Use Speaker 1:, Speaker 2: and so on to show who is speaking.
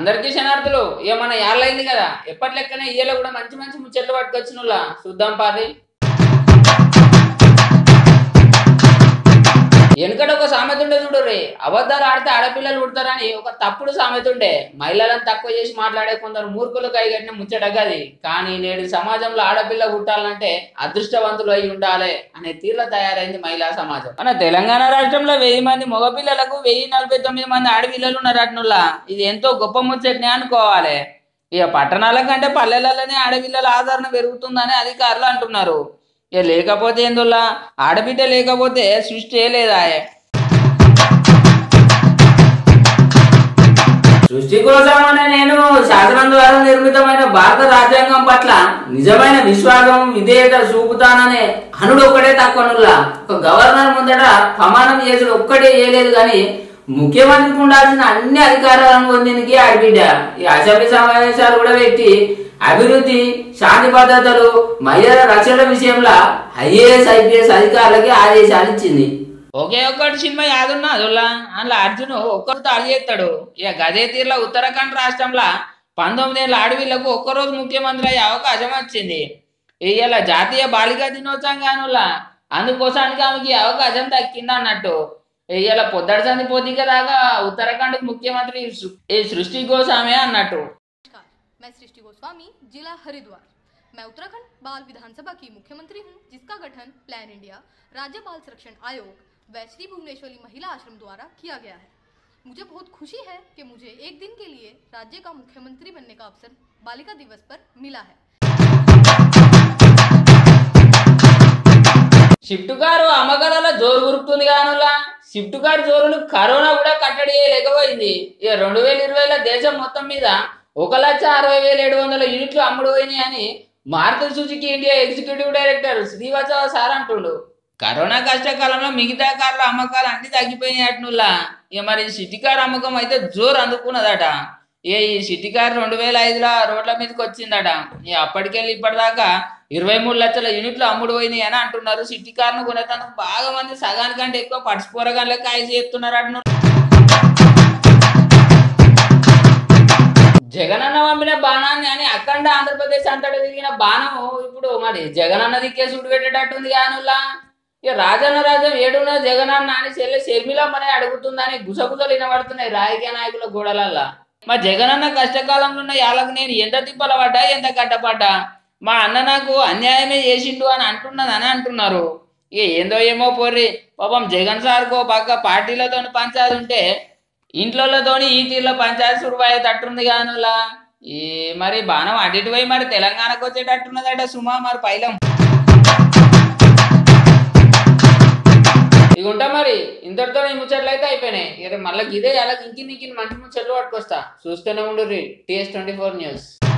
Speaker 1: అందరికీ శనార్థులు ఇక మన యాళ్ళైంది కదా ఎప్పటి లెక్కనే ఇయ్యలో కూడా మంచి మంచి ముచ్చట్లు పట్టుకొచ్చినులా చూద్దాం పారి వెనుకట ఒక సామెత ఉండే చూడు రే అబద్ధాలు ఆడితే ఆడపిల్లలు పుడతారని ఒక తప్పుడు సామెత ఉండే మహిళలను తక్కువ చేసి మాట్లాడే కొందరు మూర్ఖులు కైగట్టిన ముచ్చటగది కానీ నేడు సమాజంలో ఆడపిల్ల పుట్టాలంటే అదృష్టవంతులు అయి ఉండాలి అనే తీరులో తయారైంది మహిళా సమాజం మన తెలంగాణ రాష్ట్రంలో వెయ్యి మంది మగపిల్లలకు వెయ్యి నలభై తొమ్మిది మంది ఆడపిల్లలు ఉన్నారు అట్నుల్లా ఇది ఎంతో గొప్ప ముచ్చటనే అనుకోవాలి ఇక పట్టణాల కంటే పల్లెలలోనే ఆడపిల్లల ఆదరణ పెరుగుతుందని అధికారులు అంటున్నారు ఇక లేకపోతే ఎందులా ఆడబిడ్డ లేకపోతే సృష్టి లేదా సృష్టి కోసమనే నేను శాసనం ద్వారా నిర్మితమైన భారత రాజ్యాంగం పట్ల నిజమైన విశ్వాసం విధేయత చూపుతాననే హనుడు ఒక్కడే తక్కువనుల్లా ఒక గవర్నర్ ముందట ప్రమాణం చేసుడు ఒక్కటే చేయలేదు కానీ ముఖ్యమంత్రికి ఉండాల్సిన అన్ని అధికారాలను పొందిందికి ఆడబిడ్డ ఈ అసెంబ్లీ సమావేశాలు కూడా పెట్టి అభివృద్ధి శాంతి భద్రతలు మహిళల రక్షణ విషయంలో ఐఏఎస్ ఐపీఎస్ అధికారులకి ఆదేశాలు ఇచ్చింది ఒకే ఒక్కటి సినిమా యాదున్నా అదుల్లా అందులో అర్జున్ ఒక్కరితో అలిగేస్తాడు ఇక గదే తీరులో ఉత్తరాఖండ్ రాష్ట్రంలో పంతొమ్మిది ఏళ్ళ ఆడవిళ్లకు ఒక్కరోజు ముఖ్యమంత్రి అయ్యే అవకాశం వచ్చింది ఇవాళ జాతీయ బాలికా దినోత్సవం కానులా అందుకోసానికి ఆమెకి ఈ అవకాశం దక్కింది అన్నట్టు ఇవాళ పొద్దడి సంది పోతిక దాకా ఉత్తరాఖండ్ ముఖ్యమంత్రి సృ- ఈ సృష్టి గోసామే అన్నట్టు
Speaker 2: नमस्कार मैं सृष्टि गोस्वामी जिला हरिद्वार मैं उत्तराखंड बाल विधानसभा की मुख्यमंत्री हूं जिसका गठन प्लान इंडिया राज्य बाल संरक्षण आयोग व श्री भुवनेश्वरी महिला आश्रम द्वारा किया गया है मुझे बहुत खुशी है कि मुझे एक दिन के लिए राज्य का मुख्यमंत्री बनने का अवसर बालिका दिवस पर मिला है
Speaker 1: షిఫ్ట్ కారు అమ్మకాలలో జోరు గురుకుతుంది కానులా షిఫ్ట్ కారు జోరును కరోనా కూడా కట్టడి చేయలేకపోయింది ఇక రెండు వేల ఇరవైలో దేశం మొత్తం మీద ఒక లక్ష అరవై వేల ఏడు వందల యూనిట్లు అమ్ముడు పోయినాయి అని Maruti Suzuki India executive director Srivastava sir అంటుండు కరోనా కష్టకాలంలో మిగతా కార్ల అమ్మకాలు అన్ని తగ్గిపోయినాయి అట్నుల్లా ఇక మరి సిటీ కార్ అమ్మకం అయితే జోరు అందుకున్నదట ఇక ఈ సిటీ కార్ రెండు వేల ఐదులో రోడ్ల మీదకి వచ్చిందట ఇక అప్పటికెళ్ళి ఇప్పటిదాకా ఇరవై మూడు లక్షల యూనిట్లు అమ్ముడు పోయినాయి అని అంటున్నారు సిటీ కార్ను కొనేందుకు బాగా మంది సగానికంటే ఎక్కువ పడిచిపోరగానే కాయ చేస్తున్నారు అంటున్నారు జగనన్న పంపిన బాణాన్ని అని అఖండ ఆంధ్రప్రదేశ్ అంతటా తిరిగిన బాణం ఇప్పుడు మరి జగనన్న దిక్కే సుడు పెట్టేటట్టుంది కానులా ఇక రాజన్న రాజ్యం ఏడున్న జగనన్న అని చెల్లె షర్మిలమ్మనే అడుగుతుందని గుసగుసలు వినబడుతున్నాయి రాజకీయ నాయకుల గోడలల్లా మా జగనన్న కష్టకాలంలో ఉన్న యాళ్ళకు నేను ఎంత తిప్పల పడ్డా ఎంత కట్టపడ్డా మా అన్న నాకు అన్యాయమే చేసిండు అని అంటున్నదని అంటున్నారు ఇక ఏందో ఏమో పోర్రి పాపం జగన్ సార్కో పక్క పార్టీలతో పంచాది ఉంటే ఇంట్లోతోని ఈ తీరులో పంచాయతీ సురువాయ తట్టుంది కానులా ఈ మరి బాణం అటు ఇటు పోయి మరి తెలంగాణకు వచ్చేటట్టున్నదట సుమా మరి పైలం ఇక ఉంటా మరి ఇంతటితో ఈ ముచ్చట్లు అయితే అయిపోయినాయి ఇక మళ్ళీ ఇదే అలా ఇంకి నీకి మంచి ముచ్చట్లు పట్టుకొస్తా చూస్తూనే ఉండు టీఎస్ ట్వంటీ ఫోర్ న్యూస్